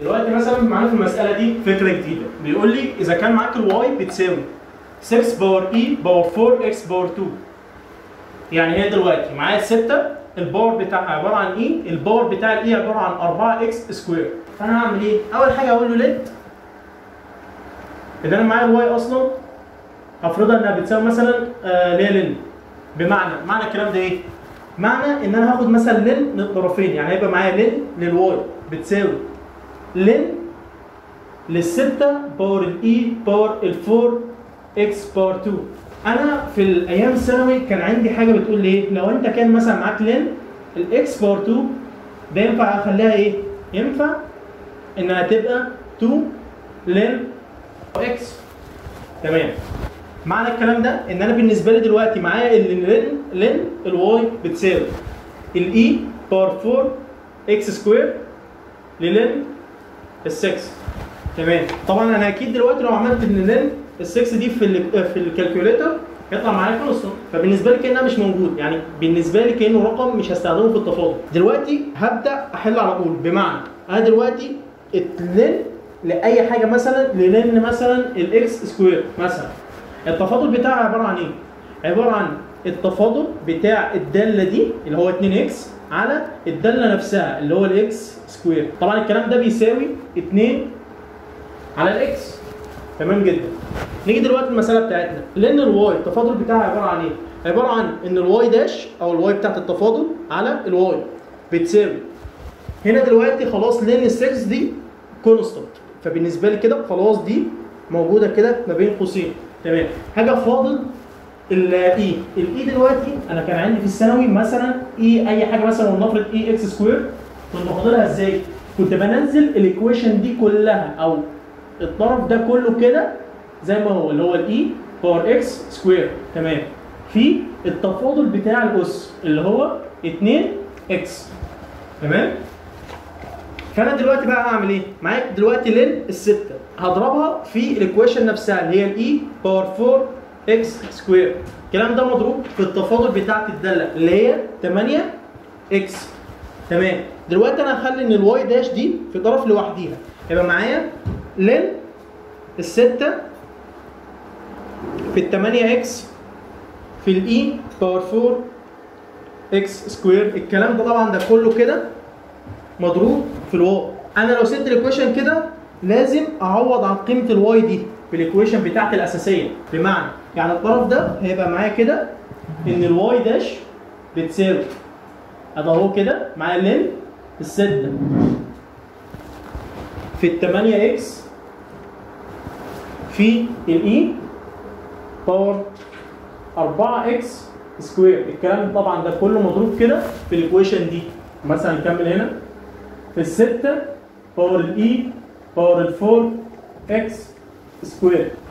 دلوقتي مثلا معانا في المساله دي فكره جديده بيقول لي اذا كان معاك الواي بتساوي 6 باور اي باور 4 اكس باور 2 يعني هي دلوقتي معايا 6 الباور بتاعها عباره عن اي الباور بتاع الاي عباره عن 4 اكس سكوير فانا هعمل ايه اول حاجه اقول له ليت اذا انا معايا الواي اصلا هفرضها انها بتساوي مثلا آه اللي هي لن بمعنى معنى الكلام ده ايه معنى ان انا هاخد مثلا لن للطرفين يعني هيبقى معايا لن للواي بتساوي لن للستة باور الاي باور الفور اكس باور 2 انا في الايام الثانوي كان عندي حاجه بتقول لي ايه لو انت كان مثلا معاك لن الاكس باور 2 ده ينفع اخليها ايه ينفع انها تبقى 2 لن اكس تمام معنى الكلام ده ان انا بالنسبه لي دلوقتي معايا اللن لن الواي بتساوي الاي باور 4 اكس سكوير للن ال 6 تمام طبعا انا اكيد دلوقتي لو عملت ان لن ال 6 دي في ال في الكالكوليتر هيطلع معايا كونستنت فبالنسبه لي كانها مش موجود يعني بالنسبه لي كانه رقم مش هستخدمه في التفاضل دلوقتي هبدا احل على طول بمعنى انا دلوقتي لن لاي حاجه مثلا للن مثلا الاكس سكوير مثلا التفاضل بتاعها عباره عن ايه؟ عباره عن التفاضل بتاع الداله دي اللي هو 2 اكس على الداله نفسها اللي هو الاكس سكوير طبعا الكلام ده بيساوي 2 على الاكس تمام جدا نيجي دلوقتي المساله بتاعتنا لان الواي التفاضل بتاعها عباره عن ايه عباره عن ان الواي داش او الواي بتاعت التفاضل على الواي بتساوي هنا دلوقتي خلاص لان ال 6 دي كونستنت فبالنسبه لي كده خلاص دي موجوده كده ما بين قوسين تمام حاجه فاضل الاي الاي دلوقتي انا كان عندي في الثانوي مثلا اي اي حاجه مثلا ولنفرض اي اكس سكوير كنت بفاضلها ازاي؟ كنت بنزل الايكويشن دي كلها او الطرف ده كله كده زي ما هو اللي هو الاي باور اكس سكوير تمام في التفاضل بتاع الاس اللي هو 2 اكس تمام فانا دلوقتي بقى هعمل ايه؟ معاك دلوقتي لين السته هضربها في الايكويشن نفسها اللي هي الاي باور 4 اكس سكوير الكلام ده مضروب في التفاضل بتاعت الداله اللي هي 8 اكس تمام دلوقتي انا هخلي ان الواي داش دي في طرف لوحديها يبقى معايا لين الستة في ال 8 اكس في الاي باور 4 اكس سكوير الكلام ده طبعا ده كله كده مضروب في الواي انا لو سبت الايكويشن كده لازم اعوض عن قيمه الواي دي بالايكويشن بتاعتي الاساسيه بمعنى يعني الطرف ده هيبقى معايا كده ان الواي داش بتساوي ادي اهو كده معايا لين الستة في ال 8 اكس في الاي باور 4 اكس سكوير الكلام طبعا ده كله مضروب كده في الايكويشن دي مثلا نكمل هنا في الستة باور الاي باور الفور اكس سكوير